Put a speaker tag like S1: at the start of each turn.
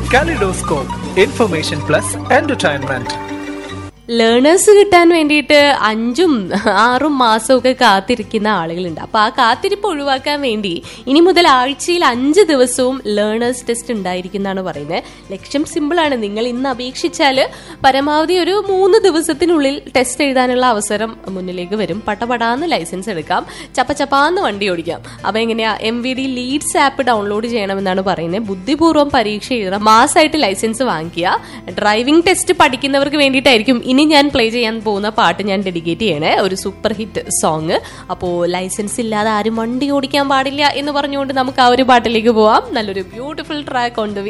S1: Kaleidoscope, Information Plus Entertainment.
S2: Learners കിട്ടാൻ വേണ്ടിയിട്ട് അഞ്ചും ആറും മാസമൊക്കെ കാത്തിരിക്കുന്ന ആളുകളുണ്ട് അപ്പൊ ആ കാത്തിരിപ്പ് ഒഴിവാക്കാൻ വേണ്ടി ഇനി മുതൽ ആഴ്ചയിൽ അഞ്ച് ദിവസവും ലേണേഴ്സ് ടെസ്റ്റ് ഉണ്ടായിരിക്കുന്നതാണ് പറയുന്നത് ലക്ഷ്യം സിമ്പിളാണ് നിങ്ങൾ ഇന്ന് അപേക്ഷിച്ചാൽ പരമാവധി ഒരു മൂന്ന് ദിവസത്തിനുള്ളിൽ ടെസ്റ്റ് എഴുതാനുള്ള അവസരം മുന്നിലേക്ക് വരും പട്ടപടാന്ന് ലൈസൻസ് എടുക്കാം ചപ്പചപ്പാന്ന് വണ്ടി ഓടിക്കാം അപ്പൊ എങ്ങനെയാ M V D leads app download ചെയ്യണമെന്നാണ് പറയുന്നത് ബുദ്ധിപൂർവ്വം പരീക്ഷ എഴുതണം മാസമായിട്ട് ലൈസൻസ് വാങ്ങിക്കുക ഡ്രൈവിംഗ് ടെസ്റ്റ് പഠിക്കുന്നവർക്ക് വേണ്ടിയിട്ടായിരിക്കും ഇനി ഞാൻ പ്ലേ ചെയ്യാൻ പോകുന്ന പാട്ട് ഞാൻ ഡെഡിക്കേറ്റ് ചെയ്യണേ ഒരു സൂപ്പർ ഹിറ്റ് സോങ് അപ്പോൾ ലൈസൻസ് ഇല്ലാതെ ആരും വണ്ടി ഓടിക്കാൻ പാടില്ല എന്ന് പറഞ്ഞുകൊണ്ട് നമുക്ക് ആ ഒരു പാട്ടിലേക്ക് പോവാം നല്ലൊരു ബ്യൂട്ടിഫുൾ ട്രാക്ക് ഉണ്ട്